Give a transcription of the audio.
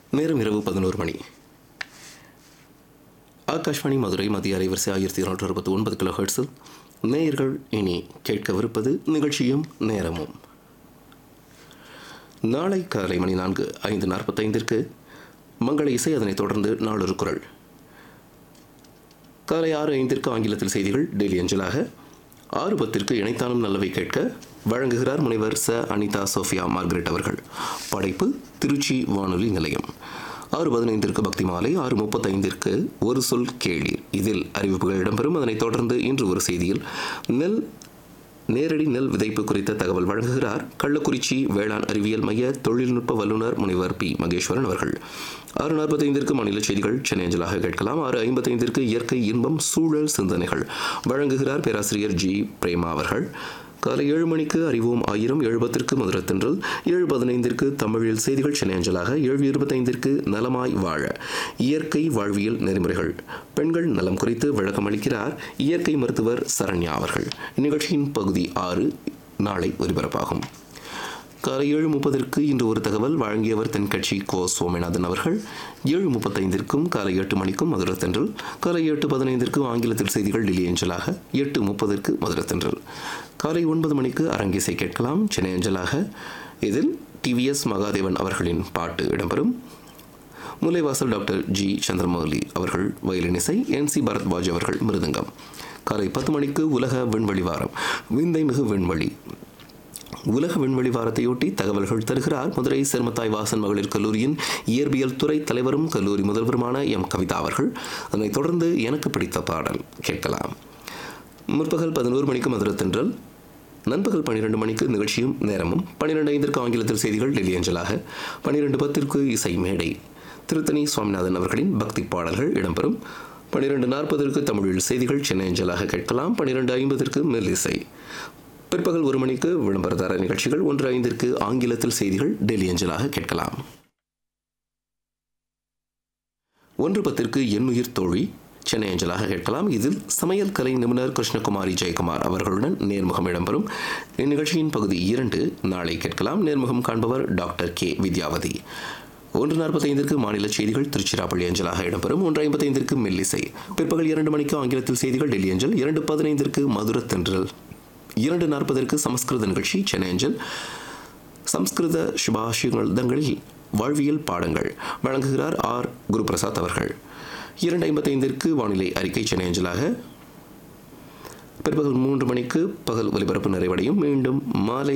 நேரம் இரவு பதினோரு மணி ஆகாஷ்வாணி மதுரை மத்திய அலைவரிசை ஆயிரத்தி இருநூற்று அறுபத்தி ஒன்பது கிலோ ஹெர்ட்ஸில் நேயர்கள் இனி கேட்கவிருப்பது நிகழ்ச்சியும் நேரமும் நாளை காலை மணி நான்கு ஐந்து நாற்பத்தைந்திற்கு மங்கள இசை அதனைத் தொடர்ந்து நாளொரு குரல் காலை ஆறு ஐந்திற்கு ஆங்கிலத்தில் செய்திகள் டெய்லி அஞ்சலாக ஆறு பத்திற்கு இணைத்தானும் நல்லவை கேட்க வழங்குகிறார் முனைவர் ச அனிதா சோஃபியா மார்கரெட் அவர்கள் படைப்பு திருச்சி வானொலி நிலையம் ஆறு பதினைந்திற்கு பக்தி மாலை ஆறு முப்பத்தைந்திற்கு ஒரு சொல் கேளீர் இதில் அறிவிப்புகள் இடம்பெறும் அதனைத் தொடர்ந்து இன்று ஒரு செய்தியில் நெல் நேரடி நெல் விதைப்பு குறித்த தகவல் வழங்குகிறார் கள்ளக்குறிச்சி வேளாண் அறிவியல் மைய தொழில்நுட்ப வல்லுநர் முனைவர் பி மகேஸ்வரன் அவர்கள் ஆறு நாற்பத்தைந்திற்கு மாநில செய்திகள் சென்னை அஞ்சலாக கேட்கலாம் ஆறு ஐம்பத்தைந்திற்கு இயற்கை இன்பம் சூழல் சிந்தனைகள் வழங்குகிறார் பேராசிரியர் ஜி பிரேமா அவர்கள் காலை ஏழு மணிக்கு அறிவோம் ஆயிரம் எழுபத்திற்கு மதுரத்தென்றல் ஏழு பதினைந்திற்கு தமிழில் செய்திகள் சென்னை அஞ்சலாக ஏழு இருபத்தைந்திற்கு நலமாய் வாழ இயற்கை வாழ்வியல் நெறிமுறைகள் பெண்கள் நலம் குறித்து விளக்கம் அளிக்கிறார் இயற்கை மருத்துவர் சரண்யா அவர்கள் இந்நிகழ்ச்சியின் பகுதி ஆறு நாளை ஒலிபரப்பாகும் காலை ஏழு முப்பதற்கு இன்று ஒரு தகவல் வழங்கியவர் தென்கட்சி கோ சோமநாதன் அவர்கள் ஏழு முப்பத்தைந்திற்கும் காலை எட்டு மணிக்கும் மதுரத்தென்றல் காலை எட்டு பதினைந்திற்கு ஆங்கிலத்தில் செய்திகள் டெல்லி அஞ்சலாக எட்டு முப்பதற்கு மதுரத்தென்றல் காலை ஒன்பது மணிக்கு அரங்கிசை கேட்கலாம் சென்னை அஞ்சலாக இதில் டிவிஎஸ் மகாதேவன் அவர்களின் பாட்டு இடம்பெறும் முல்லைவாசல் டாக்டர் ஜி சந்திரமௌலி அவர்கள் வயலின் இசை என் சி பரத்வாஜ் அவர்கள் மிருதங்கம் காலை பத்து மணிக்கு உலக விண்வெளி வாரம் விந்தை மிகு விண்வெளி உலக விண்வெளி வாரத்தையொட்டி தகவல்கள் தருகிறார் மதுரை செர்மத்தாய் வாசன் மகளிர் கல்லூரியின் இயற்பியல் துறை தலைவரும் கல்லூரி முதல்வருமான எம் கவிதா அவர்கள் அதனைத் தொடர்ந்து எனக்கு பிடித்த பாடல் கேட்கலாம் முற்பகல் பதினோரு மணிக்கு மதுரத்தென்றல் நண்பகல் பன்னிரெண்டு மணிக்கு நிகழ்ச்சியும் நேரமும் பன்னிரெண்டு ஐந்திற்கு ஆங்கிலத்தில் செய்திகள் டெல்லி அஞ்சலாக பன்னிரெண்டு பத்திற்கு இசை மேடை திருத்தணி சுவாமிநாதன் அவர்களின் பக்தி பாடல்கள் இடம்பெறும் பன்னிரெண்டு நாற்பதற்கு தமிழில் செய்திகள் சென்னை அஞ்சலாக கேட்கலாம் பன்னிரெண்டு ஐம்பதற்கு மெல் இசை பிற்பகல் ஒரு மணிக்கு விளம்பரதார நிகழ்ச்சிகள் ஒன்று ஐந்திற்கு ஆங்கிலத்தில் செய்திகள் டெல்லி அஞ்சலாக கேட்கலாம் ஒன்று பத்திற்கு எண்ணுயிர் தோழி சென்னை அஞ்சலாக கேட்கலாம் இதில் சமையல் கலை நிபுணர் கிருஷ்ணகுமாரி ஜெயக்குமார் அவர்களுடன் நேர்முகம் இடம்பெறும் இந்நிகழ்ச்சியின் பகுதி இரண்டு நாளை கேட்கலாம் நேர்முகம் காண்பவர் டாக்டர் கே வித்யாவதி ஒன்று நாற்பத்தைந்திற்கு மாநில செய்திகள் திருச்சிராப்பள்ளி அஞ்சலாக இடம்பெறும் ஒன்று ஐம்பத்தைந்திற்கு மெல்லிசை பிற்பகல் இரண்டு மணிக்கு ஆங்கிலத்தில் செய்திகள் டெல்லி அஞ்சல் இரண்டு பதினைந்திற்கு மதுரத்தென்றல் இரண்டு நாற்பதற்கு சமஸ்கிருத நிகழ்ச்சி சென்னை அஞ்சல் சம்ஸ்கிருத சுபாஷிதங்களில் வாழ்வியல் பாடங்கள் வழங்குகிறார் ஆர் குருபிரசாத் அவர்கள் இரண்டு ஐம்பத்தைந்திற்கு வானிலை அறிக்கை சென்னை அஞ்சலாக பிற்பகல் மூன்று மணிக்கு பகல் ஒலிபரப்பு நிறைவடையும் மீண்டும் மாலை